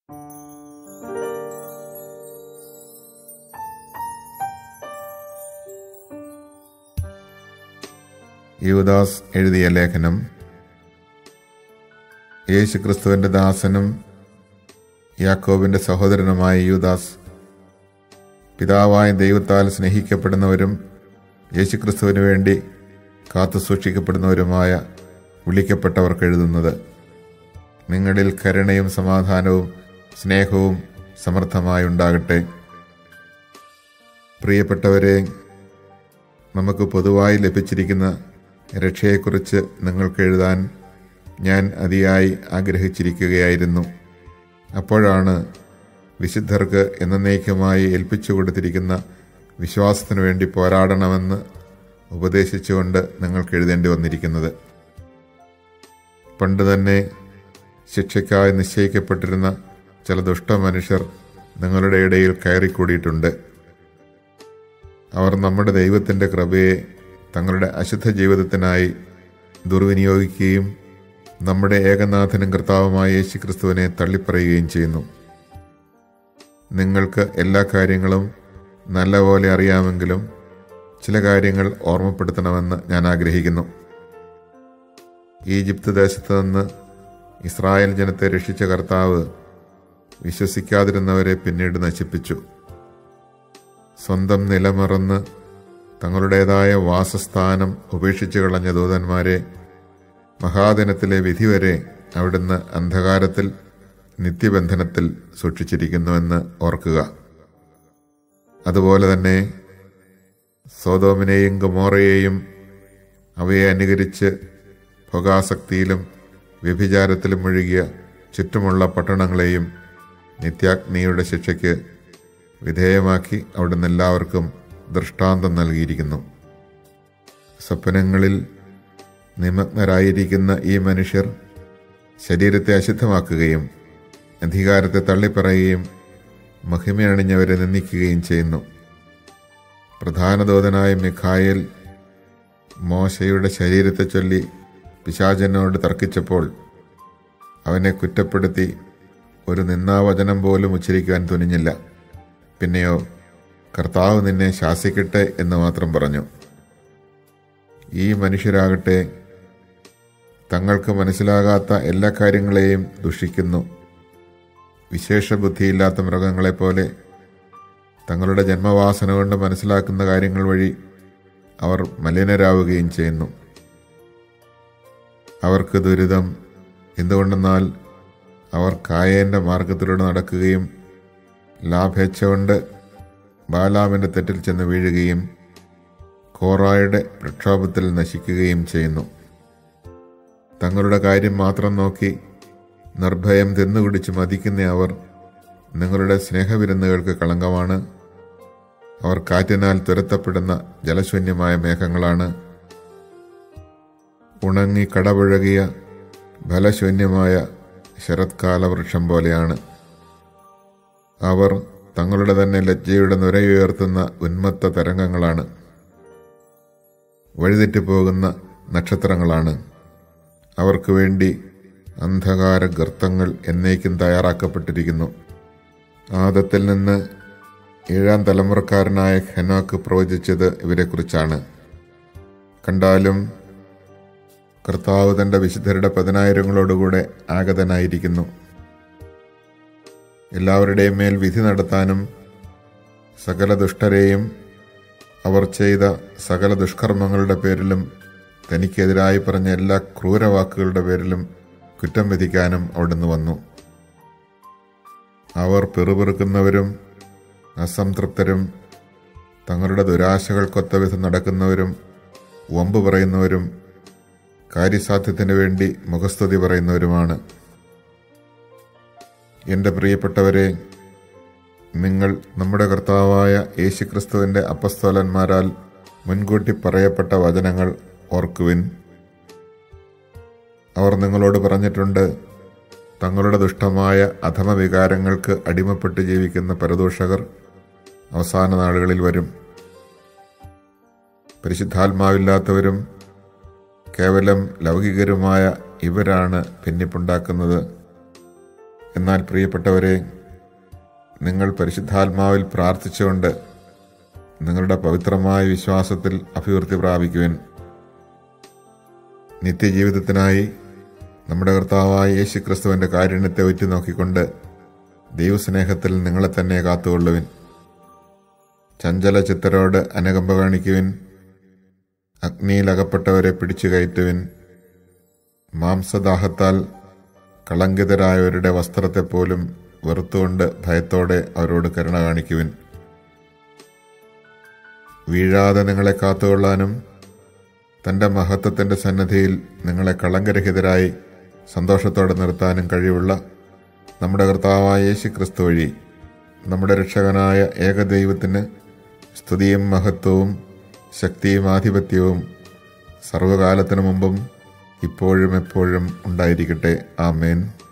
യൂദാസ് എഴുതിയ ലേഖനം യേശുക്രിസ്തുവിന്റെ ദാസനും യാക്കോബിന്റെ സഹോദരനുമായ യൂദാസ് പിതാവായ ദൈവത്താൽ സ്നേഹിക്കപ്പെടുന്നവരും യേശുക്രിസ്തുവിനു വേണ്ടി കാത്തു സൂക്ഷിക്കപ്പെടുന്നവരുമായ വിളിക്കപ്പെട്ടവർക്ക് എഴുതുന്നത് നിങ്ങളിൽ കരുണയും സമാധാനവും സ്നേഹവും സമർത്ഥമായി ഉണ്ടാകട്ടെ പ്രിയപ്പെട്ടവരെ നമുക്ക് പൊതുവായി ലഭിച്ചിരിക്കുന്ന രക്ഷയെക്കുറിച്ച് നിങ്ങൾക്ക് എഴുതാൻ ഞാൻ അതിയായി ആഗ്രഹിച്ചിരിക്കുകയായിരുന്നു അപ്പോഴാണ് വിശുദ്ധർക്ക് എന്നേക്കുമായി ഏൽപ്പിച്ചു കൊടുത്തിരിക്കുന്ന വിശ്വാസത്തിനു വേണ്ടി പോരാടണമെന്ന് ഉപദേശിച്ചുകൊണ്ട് നിങ്ങൾക്ക് എഴുതേണ്ടി വന്നിരിക്കുന്നത് പണ്ട് തന്നെ ശിക്ഷയ്ക്കായി നിശ്ചയിക്കപ്പെട്ടിരുന്ന ചില ദുഷ്ടമനുഷ്യർ നിങ്ങളുടെ ഇടയിൽ കയറിക്കൂടിയിട്ടുണ്ട് അവർ നമ്മുടെ ദൈവത്തിൻ്റെ കൃപയെ തങ്ങളുടെ അശുദ്ധ ജീവിതത്തിനായി ദുർവിനിയോഗിക്കുകയും നമ്മുടെ ഏകനാഥനും കർത്താവുമായ യേശു ക്രിസ്തുവിനെ തള്ളിപ്പറയുകയും ചെയ്യുന്നു നിങ്ങൾക്ക് എല്ലാ കാര്യങ്ങളും നല്ലപോലെ അറിയാമെങ്കിലും ചില കാര്യങ്ങൾ ഓർമ്മപ്പെടുത്തണമെന്ന് ഞാൻ ആഗ്രഹിക്കുന്നു ഈജിപ്ത് ദേശത്ത് നിന്ന് ഇസ്രായേൽ ജനത്തെ രക്ഷിച്ച കർത്താവ് വിശ്വസിക്കാതിരുന്നവരെ പിന്നീട് നശിപ്പിച്ചു സ്വന്തം നിലമറന്ന് തങ്ങളുടേതായ വാസസ്ഥാനം ഉപേക്ഷിച്ചു കളഞ്ഞ ദൂതന്മാരെ മഹാദിനത്തിലെ വിധി വരെ അവിടുന്ന് അന്ധകാരത്തിൽ നിത്യബന്ധനത്തിൽ സൂക്ഷിച്ചിരിക്കുന്നുവെന്ന് ഓർക്കുക അതുപോലെ തന്നെ സോതോമിനെയും ഗമോറയെയും അവയെ അനുകരിച്ച് ഭോഗാസക്തിയിലും വ്യഭിചാരത്തിലും മുഴുകിയ ചുറ്റുമുള്ള പട്ടണങ്ങളെയും നിത്യാഗ്നിയുടെ ശിക്ഷയ്ക്ക് വിധേയമാക്കി അവിടുന്ന് എല്ലാവർക്കും ദൃഷ്ടാന്തം നൽകിയിരിക്കുന്നു സ്വപ്നങ്ങളിൽ നിമഗ്നരായിരിക്കുന്ന ഈ മനുഷ്യർ ശരീരത്തെ അശുദ്ധമാക്കുകയും അധികാരത്തെ തള്ളിപ്പറയുകയും മഹിമയണിഞ്ഞവരെ നിന്ദിക്കുകയും ചെയ്യുന്നു പ്രധാനദൂതനായ മിഖായേൽ മോശയുടെ ശരീരത്തെ ചൊല്ലി പിശാചനോട് തർക്കിച്ചപ്പോൾ അവനെ കുറ്റപ്പെടുത്തി ഒരു നിന്നാവചനം പോലും ഉച്ചരിക്കുവാൻ തുനിഞ്ഞില്ല പിന്നെയോ കർത്താവ് നിന്നെ ശാസിക്കട്ടെ എന്ന് മാത്രം പറഞ്ഞു ഈ മനുഷ്യരാകട്ടെ തങ്ങൾക്ക് മനസ്സിലാകാത്ത എല്ലാ കാര്യങ്ങളെയും ദുഷിക്കുന്നു വിശേഷ ബുദ്ധിയില്ലാത്ത മൃഗങ്ങളെപ്പോലെ തങ്ങളുടെ ജന്മവാസന കൊണ്ട് മനസ്സിലാക്കുന്ന കാര്യങ്ങൾ വഴി അവർ മലിനരാവുകയും ചെയ്യുന്നു അവർക്ക് ദുരിതം എന്തുകൊണ്ടെന്നാൽ അവർ കായേൻ്റെ മാർഗത്തിലൂടെ നടക്കുകയും ലാഭേച്ഛ കൊണ്ട് ബാലാമിൻ്റെ തെറ്റിൽ ചെന്ന് വീഴുകയും കോറായുടെ പ്രക്ഷോഭത്തിൽ നശിക്കുകയും ചെയ്യുന്നു തങ്ങളുടെ കാര്യം മാത്രം നോക്കി നിർഭയം തിന്നുകുടിച്ച് മതിക്കുന്ന അവർ നിങ്ങളുടെ സ്നേഹവിരുന്നുകൾക്ക് കളങ്കമാണ് അവർ കാറ്റിനാൽ തുരത്തപ്പെടുന്ന ജലശൂന്യമായ മേഘങ്ങളാണ് ഉണങ്ങി കടപുഴകിയ ഫലശൂന്യമായ ശരത്കാല വൃക്ഷം പോലെയാണ് അവർ തങ്ങളുടെ തന്നെ ലജ്ജയുടെ നുരയുയർത്തുന്ന ഉന്മത്ത തരംഗങ്ങളാണ് വഴിതെറ്റി പോകുന്ന നക്ഷത്രങ്ങളാണ് അവർക്ക് വേണ്ടി അന്ധകാര ഗർത്തങ്ങൾ എന്നേക്കും തയ്യാറാക്കപ്പെട്ടിരിക്കുന്നു ആദത്തിൽ നിന്ന് ഏഴാം തലമുറക്കാരനായ ഹെനോക്ക് പ്രവചിച്ചത് ഇവരെക്കുറിച്ചാണ് കണ്ടാലും കർത്താവ് തൻ്റെ വിശുദ്ധരുടെ പതിനായിരങ്ങളോടുകൂടെ ആഗതനായിരിക്കുന്നു എല്ലാവരുടെയും മേൽ വിധി നടത്താനും സകല ദുഷ്ടരെയും അവർ ചെയ്ത സകല ദുഷ്കർമ്മങ്ങളുടെ പേരിലും തനിക്കെതിരായി പറഞ്ഞ എല്ലാ ക്രൂരവാക്കുകളുടെ പേരിലും കുറ്റം വിധിക്കാനും അവിടുന്ന് വന്നു അവർ പിറുപിറുക്കുന്നവരും അസംതൃപ്തരും തങ്ങളുടെ ദുരാശകൾക്കൊത്ത വിധം നടക്കുന്നവരും വമ്പ് പറയുന്നവരും കാര്യസാധ്യത്തിന് വേണ്ടി മുഖസ്തുതി പറയുന്നവരുമാണ് എൻ്റെ പ്രിയപ്പെട്ടവരെ നിങ്ങൾ നമ്മുടെ കർത്താവായ യേശുക്രിസ്തുവിൻ്റെ അപ്പസ്തോലന്മാരാൽ മുൻകൂട്ടി പറയപ്പെട്ട വചനങ്ങൾ ഓർക്കുവിൻ അവർ നിങ്ങളോട് പറഞ്ഞിട്ടുണ്ട് തങ്ങളുടെ ദുഷ്ടമായ അധമ വികാരങ്ങൾക്ക് അടിമപ്പെട്ട് ജീവിക്കുന്ന പരദൂഷകർ അവസാന നാളുകളിൽ വരും പരിശുദ്ധാത്മാവില്ലാത്തവരും കേവലം ലൗകികരുമായ ഇവരാണ് ഭിന്നിപ്പുണ്ടാക്കുന്നത് എന്നാൽ പ്രിയപ്പെട്ടവരെ നിങ്ങൾ പരിശുദ്ധാത്മാവിൽ പ്രാർത്ഥിച്ചുകൊണ്ട് നിങ്ങളുടെ പവിത്രമായ വിശ്വാസത്തിൽ അഭിവൃദ്ധി പ്രാപിക്കുവിൻ നിത്യജീവിതത്തിനായി നമ്മുടെ കർത്താവായ യേശു ക്രിസ്തുവിൻ്റെ കാരുണ്യത്തെ ഉറ്റുനോക്കിക്കൊണ്ട് ദൈവസ്നേഹത്തിൽ നിങ്ങളെ തന്നെ കാത്തുകൊള്ളുവിൻ ചഞ്ചല ചിത്തരോട് അനകമ്പ കാണിക്കുവിൻ അഗ്നിയിലകപ്പെട്ടവരെ പിടിച്ചു കയറ്റുവിൻ മാംസദാഹത്താൽ കളങ്കിതരായവരുടെ വസ്ത്രത്തെപ്പോലും വെറുത്തുകൊണ്ട് ഭയത്തോടെ അവരോട് കരുണ കാണിക്കുവിൻ വീഴാതെ നിങ്ങളെ കാത്തുകൊള്ളാനും തൻ്റെ മഹത്വത്തിൻ്റെ സന്നദ്ധിയിൽ നിങ്ങളെ കളങ്കരഹിതരായി സന്തോഷത്തോടെ നിർത്താനും കഴിവുള്ള നമ്മുടെ കർത്താവായ യേശു ക്രിസ്തു വഴി നമ്മുടെ രക്ഷകനായ ഏകദൈവത്തിന് സ്തുതിയും മഹത്വവും ശക്തിയും ആധിപത്യവും സർവകാലത്തിനു മുമ്പും ഇപ്പോഴും എപ്പോഴും ഉണ്ടായിരിക്കട്ടെ ആമേൻ